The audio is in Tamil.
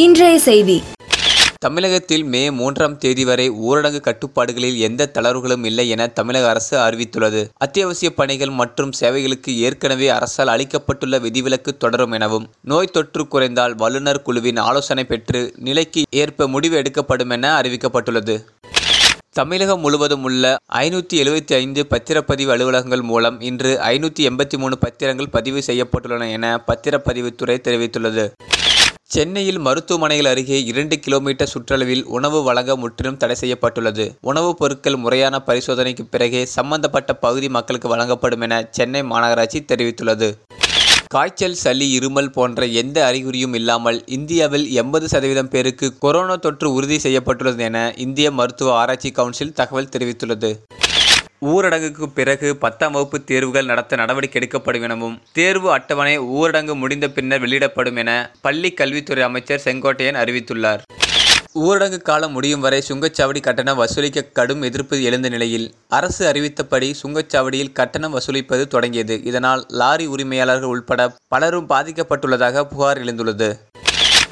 இன்றைய செய்தி தமிழகத்தில் மே மூன்றாம் தேதி வரை ஊரடங்கு கட்டுப்பாடுகளில் எந்த தளர்வுகளும் இல்லை என தமிழக அரசு அறிவித்துள்ளது அத்தியாவசிய பணிகள் மற்றும் சேவைகளுக்கு ஏற்கனவே அரசால் அளிக்கப்பட்டுள்ள விதிவிலக்கு தொடரும் எனவும் நோய் தொற்று குறைந்தால் வல்லுநர் குழுவின் ஆலோசனை பெற்று நிலைக்கு ஏற்ப முடிவு எடுக்கப்படும் என அறிவிக்கப்பட்டுள்ளது தமிழகம் முழுவதும் உள்ள ஐநூற்றி எழுபத்தி ஐந்து பத்திரப்பதிவு அலுவலகங்கள் மூலம் இன்று ஐநூற்றி எண்பத்தி மூணு பத்திரங்கள் பதிவு செய்யப்பட்டுள்ளன என பத்திரப்பதிவுத்துறை தெரிவித்துள்ளது சென்னையில் மருத்துவமனைகள் அருகே இரண்டு கிலோமீட்டர் சுற்றளவில் உணவு வழங்க முற்றிலும் தடை செய்யப்பட்டுள்ளது உணவுப் பொருட்கள் முறையான பரிசோதனைக்கு பிறகே சம்பந்தப்பட்ட பகுதி மக்களுக்கு வழங்கப்படும் என சென்னை மாநகராட்சி தெரிவித்துள்ளது காய்ச்சல் சளி இருமல் போன்ற எந்த அறிகுறியும் இல்லாமல் இந்தியாவில் எண்பது சதவீதம் பேருக்கு கொரோனா தொற்று உறுதி செய்யப்பட்டுள்ளது என இந்திய மருத்துவ ஆராய்ச்சி கவுன்சில் தகவல் தெரிவித்துள்ளது ஊரடங்குக்கு பிறகு பத்தாம் வகுப்பு தேர்வுகள் நடத்த நடவடிக்கை எடுக்கப்படும் எனவும் தேர்வு அட்டவணை ஊரடங்கு முடிந்த பின்னர் வெளியிடப்படும் என பள்ளி கல்வித்துறை அமைச்சர் செங்கோட்டையன் அறிவித்துள்ளார் ஊரடங்கு காலம் முடியும் வரை சுங்கச்சாவடி கட்டணம் வசூலிக்க கடும் எதிர்ப்பு எழுந்த நிலையில் அரசு அறிவித்தபடி சுங்கச்சாவடியில் கட்டணம் வசூலிப்பது தொடங்கியது இதனால் லாரி உரிமையாளர்கள் உட்பட பலரும் பாதிக்கப்பட்டுள்ளதாக புகார் எழுந்துள்ளது